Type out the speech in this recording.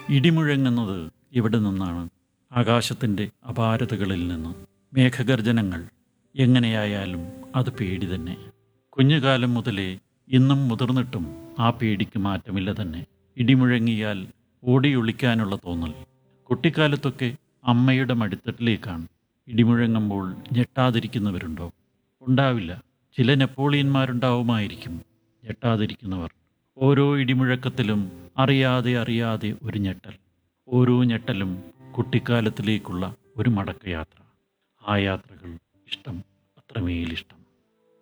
ഇടിമുഴങ്ങുന്നത് എവിടെ നിന്നാണ് ആകാശത്തിൻ്റെ അപാരതകളിൽ നിന്ന് മേഘഗർജനങ്ങൾ എങ്ങനെയായാലും അത് പേടി തന്നെ കുഞ്ഞുകാലം മുതലേ ഇന്നും മുതിർന്നിട്ടും ആ പേടിക്ക് മാറ്റമില്ല തന്നെ ഇടിമുഴങ്ങിയാൽ ഓടിയൊളിക്കാനുള്ള തോന്നൽ കുട്ടിക്കാലത്തൊക്കെ അമ്മയുടെ മടിത്തട്ടിലേക്കാണ് ഇടിമുഴങ്ങുമ്പോൾ ഞെട്ടാതിരിക്കുന്നവരുണ്ടോ ഉണ്ടാവില്ല ചില നെപ്പോളിയന്മാരുണ്ടാവുമായിരിക്കും ഞെട്ടാതിരിക്കുന്നവർ ഓരോ ഇടിമുഴക്കത്തിലും അറിയാതെ അറിയാതെ ഒരു ഞെട്ടൽ ഓരോ ഞെട്ടലും കുട്ടിക്കാലത്തിലേക്കുള്ള ഒരു മടക്കയാത്ര ആ യാത്രകൾ ഇഷ്ടം അത്രമേലിഷ്ടം